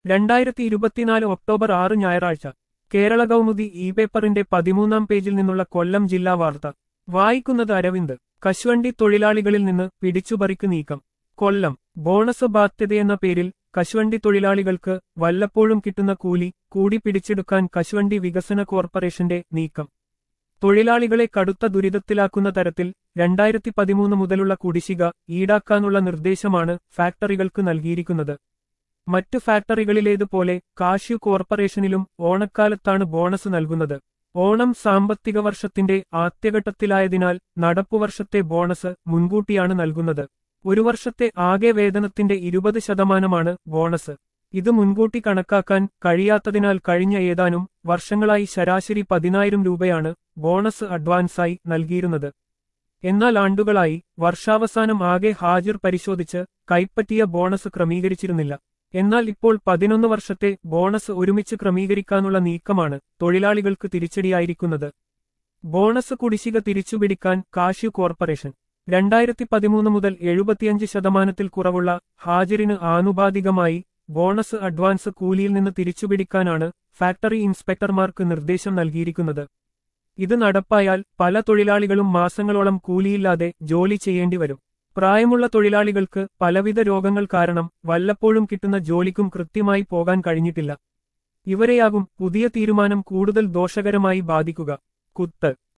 രണ്ടായിരത്തി ഇരുപത്തിനാല് ഒക്ടോബർ ആറ് ഞായറാഴ്ച കേരള കൗമുദി ഇ പേപ്പറിന്റെ പതിമൂന്നാം പേജിൽ നിന്നുള്ള കൊല്ലം ജില്ലാ വാർത്ത വായിക്കുന്നത് അരവിന്ദ് കശുവണ്ടി തൊഴിലാളികളിൽ നിന്ന് പിടിച്ചുപറിക്ക് നീക്കം കൊല്ലം ബോണസ് ബാധ്യതയെന്ന പേരിൽ കശുവണ്ടി തൊഴിലാളികൾക്ക് വല്ലപ്പോഴും കിട്ടുന്ന കൂലി കൂടി പിടിച്ചെടുക്കാൻ കശുവണ്ടി വികസന കോർപ്പറേഷന്റെ നീക്കം തൊഴിലാളികളെ കടുത്ത ദുരിതത്തിലാക്കുന്ന തരത്തിൽ രണ്ടായിരത്തി പതിമൂന്ന് മുതലുള്ള കുടിശ്ശിക ഈടാക്കാനുള്ള നിർദ്ദേശമാണ് ഫാക്ടറികൾക്ക് നൽകിയിരിക്കുന്നത് മറ്റു ഫാക്ടറികളിലേതുപോലെ കാഷ്യു കോർപ്പറേഷനിലും ഓണക്കാലത്താണ് ബോണസ് നൽകുന്നത് ഓണം സാമ്പത്തിക വർഷത്തിന്റെ ആദ്യഘട്ടത്തിലായതിനാൽ നടപ്പുവർഷത്തെ ബോണസ് മുൻകൂട്ടിയാണ് നൽകുന്നത് ഒരു വർഷത്തെ ആകെ വേതനത്തിന്റെ ഇരുപത് ശതമാനമാണ് ബോണസ് ഇത് മുൻകൂട്ടി കണക്കാക്കാൻ കഴിയാത്തതിനാൽ കഴിഞ്ഞ ഏതാനും വർഷങ്ങളായി ശരാശരി പതിനായിരം രൂപയാണ് ബോണസ് അഡ്വാൻസായി നൽകിയിരുന്നത് എന്നാൽ ആണ്ടുകളായി വർഷാവസാനം ആകെ ഹാജർ പരിശോധിച്ച് കൈപ്പറ്റിയ ബോണസ് ക്രമീകരിച്ചിരുന്നില്ല എന്നാൽ ഇപ്പോൾ പതിനൊന്ന് വർഷത്തെ ബോണസ് ഒരുമിച്ച് ക്രമീകരിക്കാനുള്ള നീക്കമാണ് തൊഴിലാളികൾക്ക് തിരിച്ചടിയായിരിക്കുന്നത് ബോണസ് കുടിശ്ശിക തിരിച്ചുപിടിക്കാൻ കാഷ്യു കോർപ്പറേഷൻ രണ്ടായിരത്തി പതിമൂന്ന് മുതൽ എഴുപത്തിയഞ്ച് ശതമാനത്തിൽ കുറവുള്ള ഹാജരിന് ആനുപാതികമായി ബോണസ് അഡ്വാൻസ് കൂലിയിൽ നിന്ന് തിരിച്ചുപിടിക്കാനാണ് ഫാക്ടറി ഇൻസ്പെക്ടർമാർക്ക് നിർദ്ദേശം നൽകിയിരിക്കുന്നത് ഇത് നടപ്പായാൽ പല തൊഴിലാളികളും മാസങ്ങളോളം കൂലിയില്ലാതെ ജോലി ചെയ്യേണ്ടി വരും പ്രായമുള്ള തൊഴിലാളികൾക്ക് പലവിധ രോഗങ്ങൾ കാരണം വല്ലപ്പോഴും കിട്ടുന്ന ജോലിക്കും കൃത്യമായി പോകാൻ കഴിഞ്ഞിട്ടില്ല ഇവരെയാകും പുതിയ തീരുമാനം കൂടുതൽ ദോഷകരമായി ബാധിക്കുക കുത്ത്